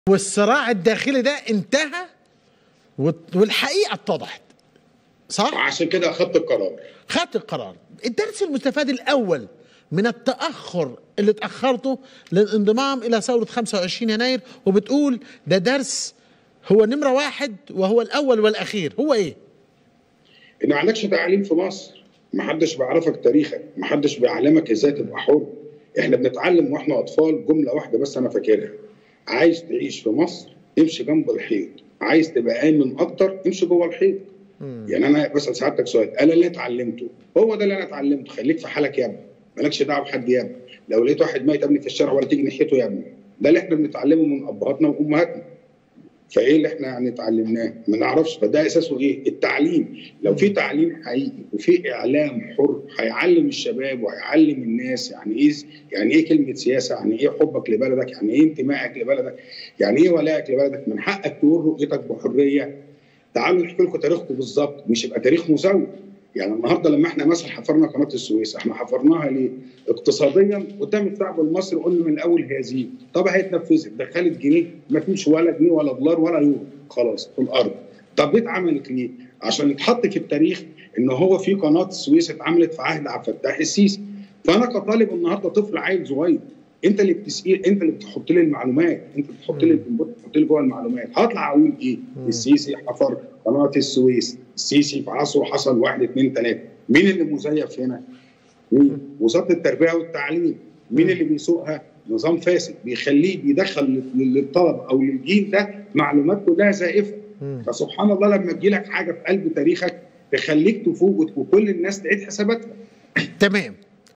والصراع الداخلي ده انتهى والحقيقه اتضحت صح؟ عشان كده اخذت القرار خدت القرار الدرس المستفاد الاول من التاخر اللي اتاخرته للانضمام الى ثوره 25 يناير وبتقول ده درس هو نمره واحد وهو الاول والاخير هو ايه؟ ان ما عندكش تعليم في مصر ما حدش بيعرفك تاريخك ما حدش بيعلمك ازاي تبقى حر احنا بنتعلم واحنا اطفال جمله واحده بس انا فاكرها عايز تعيش في مصر امشي جنب الحيط عايز تبقى امن اكتر امشي جوه الحيط يعني انا بسال سعادتك سؤال انا اللي اتعلمته هو ده اللي انا اتعلمته خليك في حالك يا ابني مالكش دعوه بحد يا ابني لو لقيت واحد ميت ابني في الشارع ولا تيجي ناحيته يا ابني ده اللي احنا بنتعلمه من ابهاتنا وامهاتنا فايه اللي احنا يعني اتعلمناه؟ ما نعرفش فده اساسه ايه؟ التعليم، لو في تعليم حقيقي وفي اعلام حر هيعلم الشباب وهيعلم الناس يعني ايه يعني ايه كلمه سياسه؟ يعني ايه حبك لبلدك؟ يعني ايه انتمائك لبلدك؟ يعني ايه ولائك لبلدك؟ من حقك تقول رؤيتك بحريه. تعالوا نحكي لكم تاريخكم بالظبط مش يبقى تاريخ مزور. يعني النهارده لما احنا مثلا حفرنا قناه السويس احنا حفرناها ليه؟ اقتصاديا قدام الشعب المصري قلنا من الاول هذه طب هيتنفذت دخلت جنيه ما فيش ولا جنيه ولا دولار ولا يورو خلاص في الارض طب ليه اتعملت ليه؟ عشان يتحط في التاريخ ان هو في قناه السويس اتعملت في عهد عبد الفتاح السيسي فانا كطالب النهارده طفل عيل صغير انت اللي بتسئل انت اللي بتحط لي المعلومات انت بتحط لي بتحط لي جوه المعلومات هطلع اقول ايه؟ السيسي حفر قناه السويس السيسي في عصره حصل واحد اثنين ثلاثه مين اللي مزيف هنا؟ مين؟ وزاره التربيه والتعليم مين اللي بيسوقها؟ نظام فاسد بيخليه بيدخل للطلبه او للجيل ده معلومات كلها زائفه فسبحان الله لما تجي لك حاجه في قلب تاريخك تخليك تفوق وكل الناس تعيد حساباتها تمام